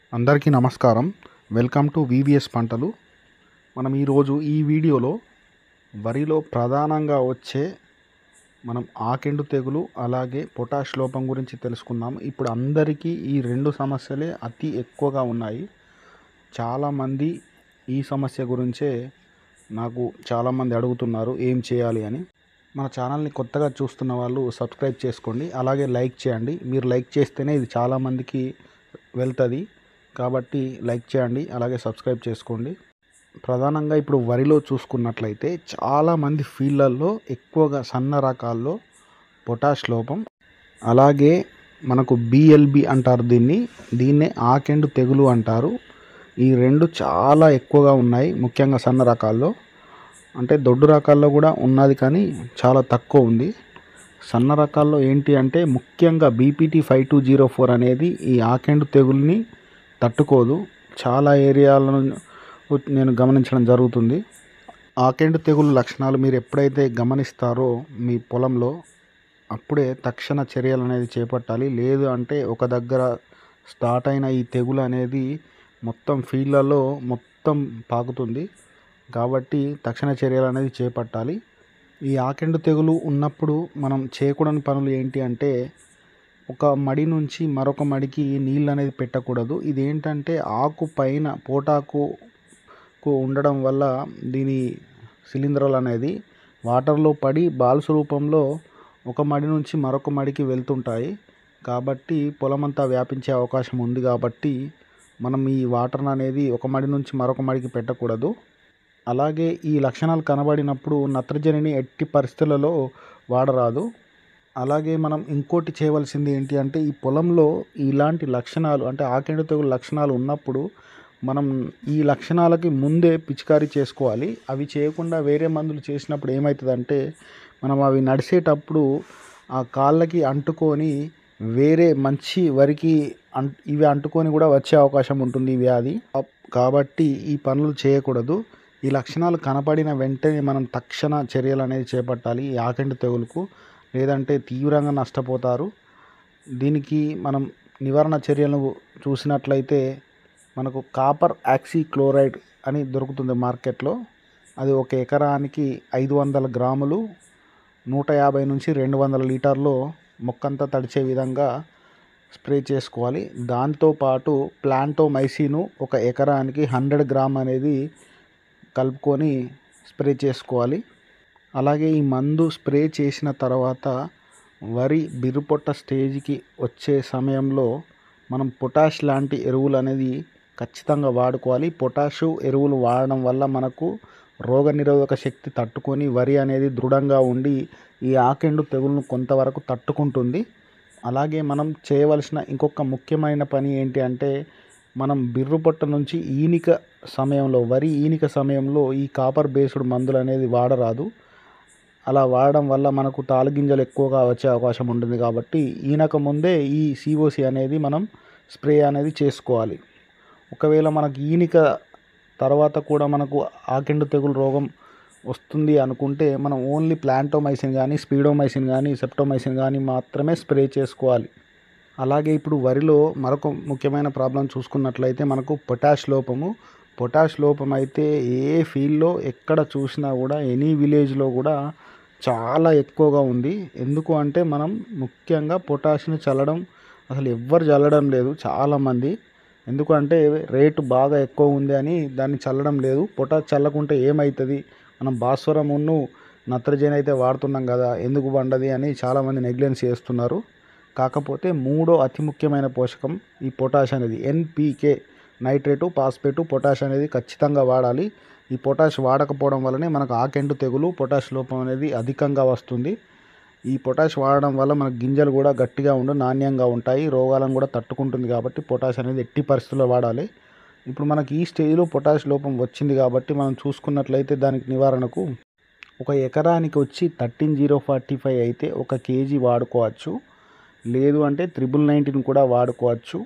అందరికీ నమస్కారం welcome to VVS పంటలు మనం ఈరోజు ఈ వీడియోలో వరిలో ప్రధానంగా వచ్చే మనం ఆకెండు తెగులు అలాగే పొటాష్ లోపం గురించి తెలుసుకుందాం ఇప్పుడు అందరికీ ఈ రెండు సమస్యలే అతి ఎక్కువగా ఉన్నాయి చాలామంది ఈ సమస్య గురించే నాకు చాలామంది అడుగుతున్నారు ఏం చేయాలి అని మన ఛానల్ని కొత్తగా చూస్తున్న వాళ్ళు సబ్స్క్రైబ్ చేసుకోండి అలాగే లైక్ చేయండి మీరు లైక్ చేస్తేనే ఇది చాలామందికి వెళ్తుంది కాబట్టి లైక్ చేయండి అలాగే సబ్స్క్రైబ్ చేసుకోండి ప్రధానంగా ఇప్పుడు వరిలో చూసుకున్నట్లయితే చాలామంది ఫీల్డ్లలో ఎక్కువగా సన్న రకాల్లో పొటాష్ లోపం అలాగే మనకు బిఎల్బి అంటారు దీన్ని దీన్నే ఆకెండు తెగులు అంటారు ఈ రెండు చాలా ఎక్కువగా ఉన్నాయి ముఖ్యంగా సన్న రకాల్లో అంటే దొడ్డు రకాల్లో కూడా ఉన్నది కానీ చాలా తక్కువ ఉంది సన్న రకాల్లో ఏంటి అంటే ముఖ్యంగా BPT five two zero four అనేది ఈ ఆకెండు తెగుల్ని తట్టుకోదు చాలా ఏరియాలను నేను గమనించడం జరుగుతుంది ఆకెండు తెగులు లక్షణాలు మీరు ఎప్పుడైతే గమనిస్తారో మీ పొలంలో అప్పుడే తక్షణ చర్యలు అనేది చేపట్టాలి లేదు అంటే ఒక దగ్గర స్టార్ట్ అయిన ఈ తెగులు అనేది మొత్తం ఫీల్డ్లలో మొత్తం పాకుతుంది కాబట్టి తక్షణ చర్యలు అనేది చేపట్టాలి ఈ ఆకెండు తెగులు ఉన్నప్పుడు మనం చేయకూడని పనులు ఏంటి అంటే ఒక మడి నుంచి మరొక మడికి నీళ్ళు అనేది పెట్టకూడదు ఇది ఏంటంటే ఆకు పైన పోటాకు ఉండడం వల్ల దీని శిలీంధ్రాలు అనేది వాటర్లో పడి బాల్స్ రూపంలో ఒక మడి నుంచి మరొక మడికి వెళ్తుంటాయి కాబట్టి పొలమంతా వ్యాపించే అవకాశం ఉంది కాబట్టి మనం ఈ వాటర్ అనేది ఒక మడి నుంచి మరొక మడికి పెట్టకూడదు అలాగే ఈ లక్షణాలు కనబడినప్పుడు నత్రజనిని ఎట్టి పరిస్థితులలో వాడరాదు అలాగే మనం ఇంకోటి చేయవలసింది ఏంటి అంటే ఈ పొలంలో ఇలాంటి లక్షణాలు అంటే ఆకెండు తెగులు లక్షణాలు ఉన్నప్పుడు మనం ఈ లక్షణాలకి ముందే పిచికారీ చేసుకోవాలి అవి చేయకుండా వేరే మందులు చేసినప్పుడు ఏమవుతుందంటే మనం అవి నడిచేటప్పుడు ఆ కాళ్ళకి అంటుకొని వేరే మంచి వరికి అం ఇవి అంటుకొని కూడా వచ్చే అవకాశం ఉంటుంది ఈ వ్యాధి కాబట్టి ఈ పనులు చేయకూడదు ఈ లక్షణాలు కనపడిన వెంటనే మనం తక్షణ చర్యలు అనేది చేపట్టాలి ఈ ఆకెండు తెగులుకు లేదంటే తీవ్రంగా నష్టపోతారు దీనికి మనం నివారణ చర్యలు చూసినట్లయితే మనకు కాపర్ యాక్సీ క్లోరైడ్ అని దొరుకుతుంది మార్కెట్లో అది ఒక ఎకరానికి ఐదు వందల గ్రాములు నూట యాభై నుంచి రెండు వందల లీటర్లు మొక్కంతా తడిచే విధంగా స్ప్రే చేసుకోవాలి దాంతోపాటు ప్లాంటోమైసిను ఒక ఎకరానికి హండ్రెడ్ గ్రామ్ అనేది కలుపుకొని స్ప్రే చేసుకోవాలి అలాగే ఈ మందు స్ప్రే చేసిన తర్వాత వరి బిరుపొట్ట స్టేజ్కి వచ్చే సమయంలో మనం పొటాష్ లాంటి ఎరువులు అనేది ఖచ్చితంగా వాడుకోవాలి పొటాషు ఎరువులు వాడడం వల్ల మనకు రోగనిరోధక శక్తి తట్టుకొని వరి అనేది దృఢంగా ఉండి ఈ ఆకెండు తెగులను కొంతవరకు తట్టుకుంటుంది అలాగే మనం చేయవలసిన ఇంకొక ముఖ్యమైన పని ఏంటి అంటే మనం బిర్రుపొట్ట నుంచి ఈనిక సమయంలో వరి ఈనిక సమయంలో ఈ కాపర్ బేస్డ్ మందులు అనేది వాడరాదు అలా వాడడం వల్ల మనకు తాలుగింజలు ఎక్కువగా వచ్చే అవకాశం ఉంటుంది కాబట్టి ఈనక ముందే ఈ సిఓసి అనేది మనం స్ప్రే అనేది చేసుకోవాలి ఒకవేళ మనకు ఈనిక తర్వాత కూడా మనకు ఆకెండు తెగులు రోగం వస్తుంది అనుకుంటే మనం ఓన్లీ ప్లాంటోమైసిన్ కానీ స్పీడోమైసిన్ కానీ సెప్టోమైసిన్ కానీ మాత్రమే స్ప్రే చేసుకోవాలి అలాగే ఇప్పుడు వరిలో మరొక ముఖ్యమైన ప్రాబ్లం చూసుకున్నట్లయితే మనకు పొటాష్ లోపము పొటాష్ లోపం అయితే ఏ ఫీల్డ్లో ఎక్కడ చూసినా కూడా ఎనీ విలేజ్లో కూడా చాలా ఎక్కువగా ఉంది ఎందుకు అంటే మనం ముఖ్యంగా పొటాష్ని చల్లడం అసలు ఎవ్వరు చల్లడం లేదు చాలామంది ఎందుకంటే రేటు బాగా ఎక్కువ ఉంది అని దాన్ని చల్లడం లేదు పొటాష్ చల్లకుంటే ఏమవుతుంది మనం భాస్వరమును నత్రజని అయితే వాడుతున్నాం కదా ఎందుకు వండది అని చాలామంది నెగ్లెన్స్ చేస్తున్నారు కాకపోతే మూడో అతి ముఖ్యమైన పోషకం ఈ పొటాష్ అనేది ఎన్పికే నైట్రేటు పాస్పేటు పొటాష్ అనేది ఖచ్చితంగా వాడాలి ఈ పొటాష్ వాడకపోవడం వల్లనే మనకు ఆకెండు తెగులు పొటాష్ లోపం అనేది అధికంగా వస్తుంది ఈ పొటాష్ వాడడం వల్ల మన గింజలు కూడా గట్టిగా ఉండు నాణ్యంగా ఉంటాయి రోగాలను కూడా తట్టుకుంటుంది కాబట్టి పొటాష్ అనేది ఎట్టి పరిస్థితుల్లో వాడాలి ఇప్పుడు మనకి ఈ స్టేజ్లో పొటాష్ లోపం వచ్చింది కాబట్టి మనం చూసుకున్నట్లయితే దానికి నివారణకు ఒక ఎకరానికి వచ్చి థర్టీన్ జీరో ఫార్టీ ఫైవ్ అయితే ఒక కేజీ వాడుకోవచ్చు లేదు అంటే త్రిబుల్ నైన్టీన్ కూడా వాడుకోవచ్చు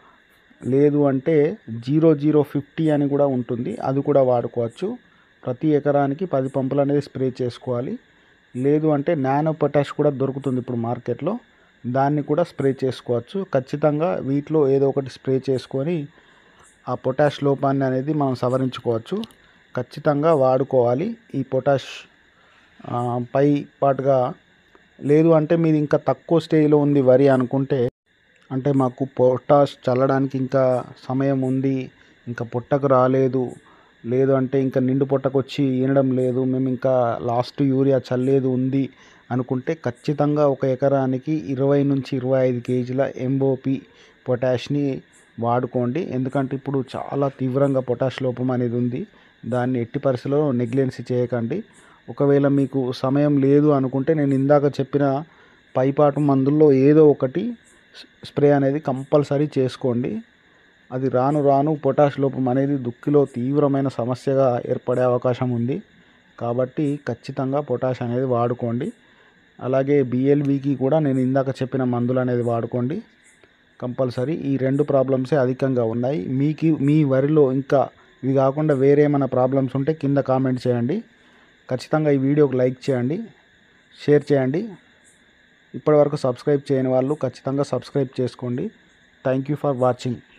లేదు అంటే జీరో జీరో ఫిఫ్టీ అని కూడా ఉంటుంది అది కూడా వాడుకోవచ్చు ప్రతి ఎకరానికి పది పంపులు అనేది స్ప్రే చేసుకోవాలి లేదు అంటే నానో పొటాష్ కూడా దొరుకుతుంది ఇప్పుడు మార్కెట్లో దాన్ని కూడా స్ప్రే చేసుకోవచ్చు ఖచ్చితంగా వీటిలో ఏదో ఒకటి స్ప్రే చేసుకొని ఆ పొటాష్ లోపాన్ని అనేది మనం సవరించుకోవచ్చు ఖచ్చితంగా వాడుకోవాలి ఈ పొటాష్ ఆ, పై పాటుగా లేదు అంటే మీది ఇంకా తక్కువ స్టేజ్లో ఉంది వరి అనుకుంటే అంటే మాకు పొటాష్ చల్లడానికి ఇంకా సమయం ఉంది ఇంకా పుట్టకు రాలేదు లేదు అంటే ఇంకా నిండు పొట్టకు వచ్చి ఈనడం లేదు మేము ఇంకా లాస్ట్ యూరియా చల్లేదు ఉంది అనుకుంటే ఖచ్చితంగా ఒక ఎకరానికి ఇరవై నుంచి ఇరవై ఐదు కేజీల ఎంఓపి పొటాష్ని వాడుకోండి ఎందుకంటే ఇప్పుడు చాలా తీవ్రంగా పొటాష్ లోపం అనేది ఉంది దాన్ని ఎట్టి పరిస్థితిలో నెగ్లెన్సీ చేయకండి ఒకవేళ మీకు సమయం లేదు అనుకుంటే నేను ఇందాక చెప్పిన పైపాటు మందుల్లో ఏదో ఒకటి స్ప్రే అనేది కంపల్సరీ చేసుకోండి అది రాను రాను పొటాష్ లోపం అనేది దుక్కిలో తీవ్రమైన సమస్యగా ఏర్పడే అవకాశం ఉంది కాబట్టి ఖచ్చితంగా పొటాష్ అనేది వాడుకోండి అలాగే బిఎల్వికి కూడా నేను ఇందాక చెప్పిన మందులు అనేది వాడుకోండి కంపల్సరీ ఈ రెండు ప్రాబ్లమ్సే అధికంగా ఉన్నాయి మీకు మీ వరిలో ఇంకా ఇవి కాకుండా వేరే ఏమైనా ప్రాబ్లమ్స్ ఉంటే కింద కామెంట్ చేయండి ఖచ్చితంగా ఈ వీడియోకి లైక్ చేయండి షేర్ చేయండి ఇప్పటివరకు సబ్స్క్రైబ్ చేయని వాళ్ళు ఖచ్చితంగా సబ్స్క్రైబ్ చేసుకోండి థ్యాంక్ యూ ఫర్ వాచింగ్